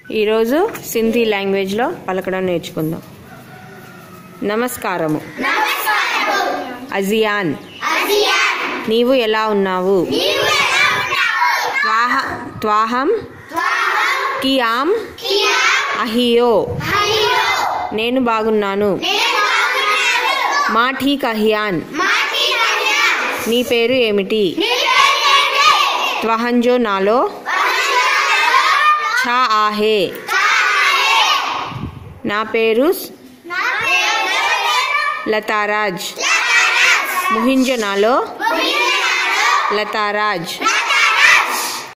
ఈరోజు సింధీ లాంగ్వేజ్లో పలకడం నేర్చుకుందాం నమస్కారము అజియాన్ నీవు ఎలా ఉన్నావు త్వాహ త్వాహం కియాం అహియో నేను బాగున్నాను మా ఠీక్ అహియాన్ నీ పేరు ఏమిటి త్వహంజో నాలో ఛా ఆహే నా పేరు లతారాజ్ ముహింజనాలో లతారాజ్